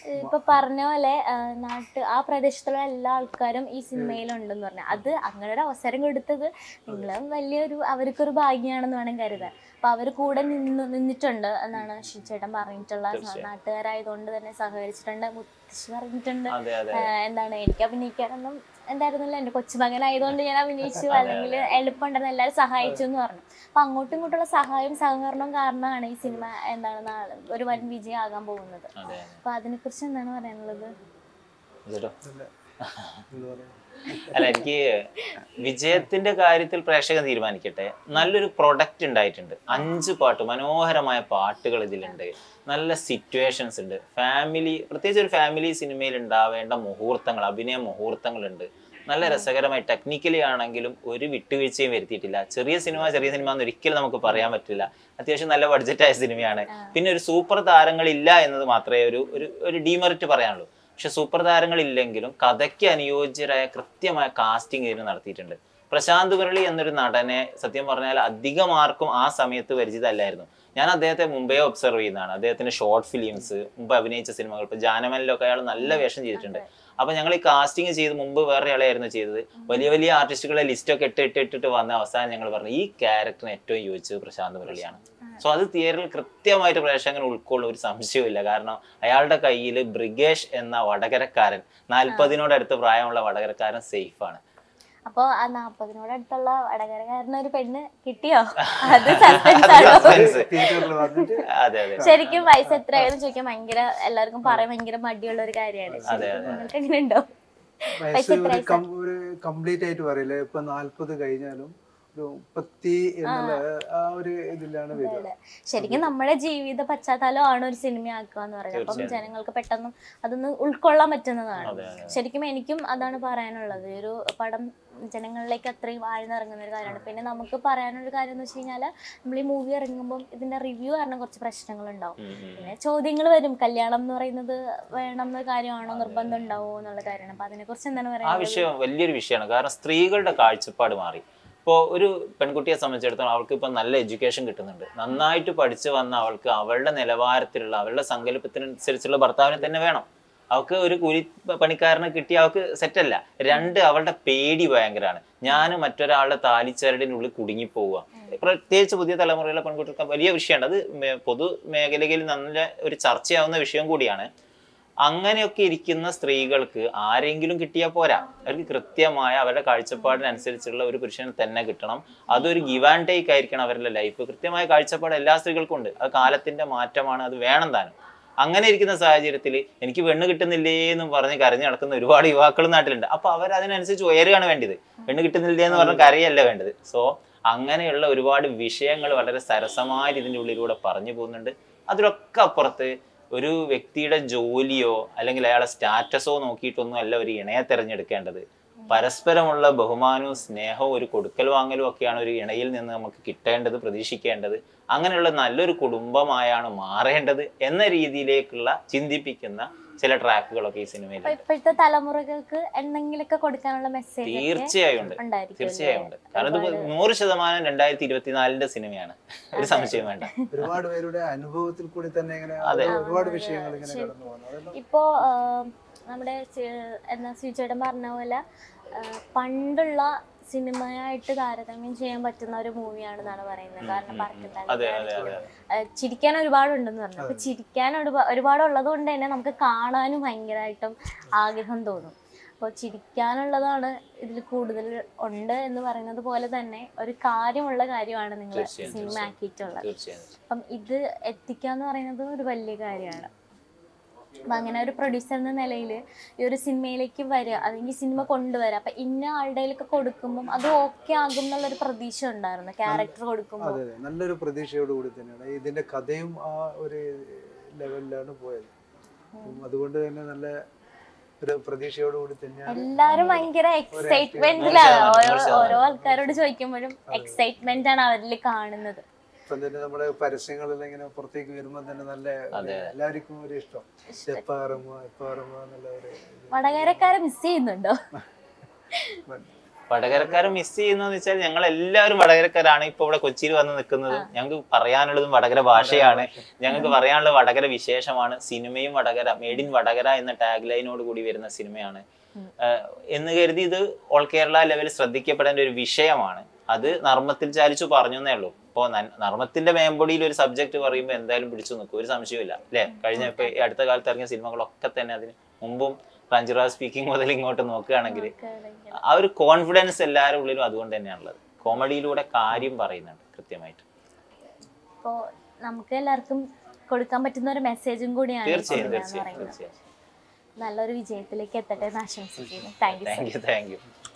ഇപ്പൊ പറഞ്ഞ പോലെ ആ, നാട്ട് ആ പ്രദേശത്തുള്ള എല്ലാ ആൾക്കാരും ഈ സിനിമയിലുണ്ടെന്ന് പറഞ്ഞു അത് അങ്ങനെ ഒരു അവസരം കൊടുത്തത് നിങ്ങളും വലിയൊരു അവർക്കൊരു ഭാഗ്യമാണെന്ന് വേണം കരുതാൻ അപ്പൊ അവർ കൂടെ നിന്ന് നിന്നിട്ടുണ്ട് എന്നാണ് ഷിച്ചേട്ടൻ പറഞ്ഞിട്ടുള്ള നാട്ടുകാരായതുകൊണ്ട് തന്നെ സഹകരിച്ചിട്ടുണ്ട് മുത്തശ്ശി പറഞ്ഞിട്ടുണ്ട് അതെ അതെ ആ, എന്താണ് എനിക്ക് അഭിനയിക്കാനൊന്നും എന്തായിരുന്നില്ല എൻ്റെ കൊച്ചുമകനായതുകൊണ്ട് ഞാൻ അഭിനയിച്ചു അല്ലെങ്കിൽ എളുപ്പമുണ്ടെന്ന് എല്ലാവരും സഹായിച്ചു എന്ന് പറഞ്ഞു അപ്പൊ അങ്ങോട്ടും ഇങ്ങോട്ടുള്ള സഹായവും സഹകരണവും കാരണമാണ് ഈ സിനിമ എന്താണ് നാളെ ഒരു വൻ വിജയം ആകാൻ പോകുന്നത് അതെ അപ്പൊ അതിനെക്കുറിച്ച് എന്താണ് പറയാനുള്ളത് ഇതെടോ. അല്ല എന്താ പറയാ അല്ല എനിക്ക് വിജയത്തിന്റെ കാര്യത്തിൽ പ്രേക്ഷകൻ തീരുമാനിക്കട്ടെ നല്ലൊരു പ്രൊഡക്റ്റ് ഉണ്ടായിട്ടുണ്ട് അഞ്ച് പാട്ട് മനോഹരമായ പാട്ടുകൾ ഇതിലുണ്ട് നല്ല സിറ്റുവേഷൻസ് ഉണ്ട് ഫാമിലി പ്രത്യേകിച്ച് ഒരു ഫാമിലി സിനിമയിൽ ഉണ്ടാവേണ്ട മുഹൂർത്തങ്ങൾ അഭിനയ മുഹൂർത്തങ്ങളുണ്ട് നല്ല രസകരമായി ടെക്നിക്കലി ആണെങ്കിലും ഒരു വിട്ടുവീഴ്ചയും വരുത്തിയിട്ടില്ല ചെറിയ സിനിമ ചെറിയ സിനിമ എന്ന് ഒരിക്കലും നമുക്ക് പറയാൻ പറ്റില്ല അത്യാവശ്യം നല്ല ബഡ്ജറ്റായ സിനിമയാണ് പിന്നെ ഒരു സൂപ്പർ താരങ്ങളില്ല എന്നത് മാത്രമേ ഒരു ഒരു ഒരു ഡീമെറിറ്റ് പറയാനുള്ളൂ പക്ഷെ സൂപ്പർ താരങ്ങളില്ലെങ്കിലും കഥയ്ക്ക് അനുയോജ്യരായ കൃത്യമായ കാസ്റ്റിംഗ് ഇതിന് നടത്തിയിട്ടുണ്ട് പ്രശാന്ത് മുരളി എന്നൊരു നടനെ സത്യം പറഞ്ഞാൽ അധികം ആർക്കും ആ സമയത്ത് പരിചിതമല്ലായിരുന്നു ഞാൻ അദ്ദേഹത്തെ മുമ്പേ ഒബ്സർവ് ചെയ്യുന്നതാണ് അദ്ദേഹത്തിന്റെ ഷോർട്ട് ഫിലിംസ് മുമ്പ് അഭിനയിച്ച സിനിമകൾ ഇപ്പൊ ജാനമനിലൊക്കെ അയാൾ നല്ല വേഷം ചെയ്തിട്ടുണ്ട് അപ്പൊ ഞങ്ങൾ ഈ കാസ്റ്റിംഗ് ചെയ്ത് മുമ്പ് വേറെ ആളെയായിരുന്നു ചെയ്തത് വലിയ വലിയ ആർട്ടിസ്റ്റുകളെ ലിസ്റ്റൊക്കെ ഇട്ട് ഇട്ട് ഇട്ടിട്ട് വന്ന അവസാനം ഞങ്ങൾ പറഞ്ഞു ഈ ക്യാരക്ടറിന് ഏറ്റവും യോജിച്ചത് പ്രശാന്ത് മുരളിയാണ് സോ അത് തിയേറ്ററിൽ കൃത്യമായിട്ട് പ്രേക്ഷകൻ ഉൾക്കൊള്ളും ഒരു സംശയവുമില്ല കാരണം അയാളുടെ കയ്യിൽ ബ്രിഗേഷ് എന്ന വടകരക്കാരൻ നാൽപ്പതിനോടടുത്ത് പ്രായമുള്ള വടകരക്കാരൻ സേഫ് ആണ് അപ്പൊ ആ നാപ്പതിനോട് അടുത്തുള്ള വടകരക്കാരന് ഒരു പെണ്ണ് കിട്ടിയോ അത് സസ്പെൻസ് ആണോ Suspense. തിയേറ്ററിൽ വന്നിട്ട് അതെ അതെ ശരിക്കും വയസ്സ് എത്രയായാലും ചോദിക്കാൻ ഭയങ്കര എല്ലാവർക്കും പറയാൻ ഭയങ്കര മടിയുള്ള ഒരു കാര്യമാണ് അതെ, ശരിക്കും നിങ്ങൾക്ക് എങ്ങനെ ഉണ്ടോ വയസ്സ് ഒരു കം- ഒരു കംപ്ലീറ്റ് ആയിട്ട് പറയില്ല ഇപ്പൊ നാല്പത് കഴിഞ്ഞാലും ഒരു മുപ്പത്തി എന്നുള്ള ആ ഒരു ഇതിലാണ് വരിക ശരിക്കും നമ്മുടെ ജീവിത പശ്ചാത്തലമാണ് ഒരു സിനിമ ആക്കുക എന്ന് പറയുന്നത് അപ്പം ജനങ്ങൾക്ക് പെട്ടെന്ന് അതൊന്ന് ഉൾക്കൊള്ളാൻ പറ്റുന്നതാണ് അതെ, അതെ. ശരിക്കും എനിക്കും അതാണ് പറയാനുള്ളത് ഈ ഒരു പടം ജനങ്ങളിലേക്ക് അത്രയും ആഴ്ന്നിറങ്ങുന്ന ഒരു കാര്യമാണ് പിന്നെ നമുക്ക് പറയാനുള്ള കാര്യം എന്ന് വെച്ച് കഴിഞ്ഞാൽ നമ്മൾ ഈ മൂവി ഇറങ്ങുമ്പോൾ ഇതിന്റെ റിവ്യൂ കാരണം കുറച്ച് പ്രശ്നങ്ങളുണ്ടാവും ഉം, ഉം. പിന്നെ ചോദ്യങ്ങൾ വരും കല്യാണം എന്ന് പറയുന്നത് വേണം എന്ന കാര്യമാണോ നിർബന്ധം ഉണ്ടാവോ എന്നുള്ള കാര്യമാണ് അപ്പൊ അതിനെ കുറിച്ച് എന്താണ് ആ പറയുന്നത് വിഷയം വലിയൊരു വിഷയമാണ് കാരണം സ്ത്രീകളുടെ കാഴ്ചപ്പാട് മാറി ഇപ്പോൾ ഒരു പെൺകുട്ടിയെ സംബന്ധിച്ചിടത്തോളം അവൾക്ക് ഇപ്പം നല്ല എഡ്യൂക്കേഷൻ കിട്ടുന്നുണ്ട് നന്നായിട്ട് പഠിച്ചു വന്ന അവൾക്ക് അവളുടെ നിലവാരത്തിലുള്ള അവളുടെ സങ്കല്പത്തിനനുസരിച്ചുള്ള ഭർത്താവിനെ തന്നെ വേണം അവൾക്ക് ഒരു കൂലി പണിക്കാരനെ കിട്ടിയ അവൾക്ക് സെറ്റല്ല രണ്ട് അവളുടെ പേടി ഭയങ്കരമാണ് ഞാൻ മറ്റൊരാളുടെ താലിച്ചരടിനുള്ളിൽ കുടുങ്ങിപ്പോവുക പ്രത്യേകിച്ച് പുതിയ തലമുറയിലെ പെൺകുട്ടികൾക്ക് വലിയ വിഷയമാണ് അത് മേ- പൊതു മേഖലയിൽ നല്ല ഒരു ചർച്ചയാവുന്ന വിഷയം കൂടിയാണ് അങ്ങനെയൊക്കെ ഇരിക്കുന്ന സ്ത്രീകൾക്ക് ആരെങ്കിലും കിട്ടിയാൽ പോരാ അവർക്ക് കൃത്യമായ അവരുടെ കാഴ്ചപ്പാടിനനുസരിച്ചുള്ള ഒരു പുരുഷനെ തന്നെ കിട്ടണം അതൊരു ഗിവ് ആൻഡ് ടേക്ക് ആയിരിക്കണം അവരുടെ ലൈഫ് കൃത്യമായ കാഴ്ചപ്പാട് എല്ലാ സ്ത്രീകൾക്കും ഉണ്ട് അത് കാലത്തിന്റെ മാറ്റമാണ് അത് വേണം താനും അങ്ങനെ ഇരിക്കുന്ന സാഹചര്യത്തിൽ എനിക്ക് പെണ്ണ് കിട്ടുന്നില്ലേ എന്നും പറഞ്ഞ് കരഞ്ഞു നടക്കുന്ന ഒരുപാട് യുവാക്കൾ നാട്ടിലുണ്ട് അപ്പൊ അവർ അതിനനുസരിച്ച് ഉയരുകയാണ് വേണ്ടത് പെണ്ണ് കിട്ടുന്നില്ലേ എന്ന് പറഞ്ഞ് കരയല്ല വേണ്ടത് സോ അങ്ങനെയുള്ള ഒരുപാട് വിഷയങ്ങൾ വളരെ സരസമായി ഇതിൻ്റെ ഉള്ളിലൂടെ പറഞ്ഞു പോകുന്നുണ്ട് അതിലൊക്കെ അപ്പുറത്ത് ഒരു വ്യക്തിയുടെ ജോലിയോ അല്ലെങ്കിൽ അയാളെ സ്റ്റാറ്റസോ നോക്കിയിട്ടൊന്നും അല്ല ഒരു ഇണയെ തിരഞ്ഞെടുക്കേണ്ടത് പരസ്പരമുള്ള ബഹുമാനവും സ്നേഹവും ഒരു കൊടുക്കൽ വാങ്ങലും ഒക്കെയാണ് ഒരു ഇണയിൽ നിന്ന് നമുക്ക് കിട്ടേണ്ടത് പ്രതീക്ഷിക്കേണ്ടത് അങ്ങനെയുള്ള നല്ലൊരു കുടുംബമായാണ് മാറേണ്ടത് എന്ന രീതിയിലേക്കുള്ള ചിന്തിപ്പിക്കുന്ന ചില ട്രാക്കുകളൊക്കെ ഈ അപ്പൊ സിനിമയിലുണ്ട് ഇപ്പോഴത്തെ തലമുറകൾക്ക് എന്തെങ്കിലുമൊക്കെ കൊടുക്കാനുള്ള മെസ്സേജ് തീർച്ചയായും ഉണ്ട് ഉണ്ടായിരിക്കും തീർച്ചയായും ഉണ്ട് കാരണം ഇത് നൂറ് ശതമാനം രണ്ടായിരത്തി ഇരുപത്തിനാലിന്റെ സിനിമയാണ് ഒരു സംശയം വേണ്ട ഒരുപാട് പേരുടെ അനുഭവത്തിൽ കൂടി തന്നെ ഇങ്ങനെ അതെ. ഒരുപാട് വിഷയങ്ങൾ ഇങ്ങനെ കടന്നു പോകുന്നു അതെല്ലാം ഇപ്പോ ആ, നമ്മുടെ സി- എന്താ സുചേട്ടൻ പറഞ്ഞ പോലെ ആ, പണ്ടുള്ള സിനിമയായിട്ട് താരതമ്യം ചെയ്യാൻ പറ്റുന്ന ഒരു മൂവിയാണെന്നാണ് പറയുന്നത് കാരണം അതെ അതെ അതെ പറക്കണ്ടാലും അതെ ചിരിക്കാൻ ഒരുപാടുണ്ടെന്ന് പറഞ്ഞു അപ്പൊ ചിരിക്കാൻ ഒരുപാ- ഒരുപാടുള്ളത് കൊണ്ട് തന്നെ നമുക്ക് കാണാനും ഭയങ്കരമായിട്ടും ആഗ്രഹം തോന്നും അപ്പോൾ ചിരിക്കാനുള്ളതാണ് ഇതിൽ കൂടുതൽ ഉണ്ട് എന്ന് പറയുന്നത് പോലെ തന്നെ ഒരു കാര്യമുള്ള കാര്യമാണ് നിങ്ങൾ തീർച്ചയായും, സിനിമ ആക്കിയിട്ടുള്ളത് തീർച്ചയായും അപ്പം ഇത് എത്തിക്കാന്ന് പറയുന്നത് ഒരു വലിയ കാര്യമാണ് അപ്പം അങ്ങനെ ഒരു പ്രൊഡ്യൂസർ എന്ന നിലയിൽ ഈ ഒരു സിനിമയിലേക്ക് വരിക അല്ലെങ്കിൽ സിനിമ കൊണ്ടുവരിക അപ്പം ഇന്ന ആളുടെ കയ്യിലൊക്കെ കൊടുക്കുമ്പം അത് ഓക്കെ ആകും എന്നുള്ളൊരു പ്രതീക്ഷ ഉണ്ടായിരുന്നു ക്യാരക്ടർ കൊടുക്കുമ്പോൾ അതെ അതെ നല്ലൊരു പ്രതീക്ഷയോട് കൂടി തന്നെയാണ് ഇതിന്റെ കഥയും ആ ഒരു ലെവലിലാണ് പോയത് അപ്പം അതുകൊണ്ട് തന്നെ നല്ല ഒരു പ്രതീക്ഷയോട് കൂടി തന്നെയാണ് എല്ലാരും ഭയങ്കര എക്സൈറ്റ്മെന്റിലാണ് ഓരോ ശതമാനം. ഓരോ ആൾക്കാരോട് ചോദിക്കുമ്പോഴും എക്സൈറ്റ്മെന്റ് ആണ് അവരിൽ കാണുന്നത് ഇപ്പം തന്നെ നമ്മുടെ പരസ്യങ്ങളെല്ലാം ഇങ്ങനെ പുറത്തേക്ക് വരുമ്പോൾ തന്നെ നല്ല ഒരു എല്ലാവർക്കും ഒരു ഇഷ്ടം എപ്പ ഇറങ്ങുക എപ്പ ഇറങ്ങുക എന്നുള്ള ഒരു ഇത്. വടകരക്കാരെ മിസ് ചെയ്യുന്നുണ്ടോ വടകരക്കാരെ മിസ് ചെയ്യുന്നതെന്ന് വെച്ചാൽ ഞങ്ങൾ എല്ലാവരും വടകരക്കാരാണ് ഇപ്പൊ ഇവിടെ കൊച്ചിയിൽ വന്ന് നിൽക്കുന്നത് ഞങ്ങൾക്ക് പറയാനുള്ളതും വടകര ഭാഷയാണ് ഞങ്ങൾക്ക് പറയാനുള്ളത് വടകര വിശേഷമാണ് സിനിമയും വടകര മേഡ് ഇൻ വടകര എന്ന ടാഗ് ലൈനോട് കൂടി വരുന്ന സിനിമയാണ് ആഹ് എന്ന് കരുതി ഇത് ഓൾ കേരള ലെവലിൽ ശ്രദ്ധിക്കപ്പെടേണ്ട ഒരു വിഷയമാണ് അത് നർമ്മത്തിൽ ചാലിച്ചു പറഞ്ഞു എന്നേ ഉള്ളൂ ഇപ്പോ നർമ്മത്തിന്റെ മേമ്പൊടിയിൽ ഒരു സബ്ജക്ട് പറയുമ്പോൾ എന്തായാലും പിടിച്ചു നിൽക്കും ഒരു സംശയമില്ല അല്ലെ കഴിഞ്ഞ ഇപ്പൊ ഈ അടുത്ത കാലത്ത് ഇറങ്ങിയ സിനിമകളൊക്കെ തന്നെ അതിന് മുമ്പും റഞ്ജിറ സ്പീക്കിംഗ് മുതൽ ഇങ്ങോട്ട് നോക്കുകയാണെങ്കിൽ ആ ഒരു കോൺഫിഡൻസ് എല്ലാവരുടെ ഉള്ളിലും അതുകൊണ്ട് തന്നെയാണുള്ളത് കോമഡിയിലൂടെ കാര്യം പറയുന്നുണ്ട് കൃത്യമായിട്ട് അപ്പോൾ നമുക്ക് എല്ലാവർക്കും കൊടുക്കാൻ പറ്റുന്ന ഒരു മെസ്സേജും കൂടിയാണ് ഈ തീർച്ചയായും സിനിമ എന്ന് തീർച്ചയായും പറയുന്നത് തീർച്ചയായും നല്ലൊരു വിജയത്തിലേക്ക് എത്തട്ടെ എന്ന് ആശംസിക്കുന്നു thank you thank you thank U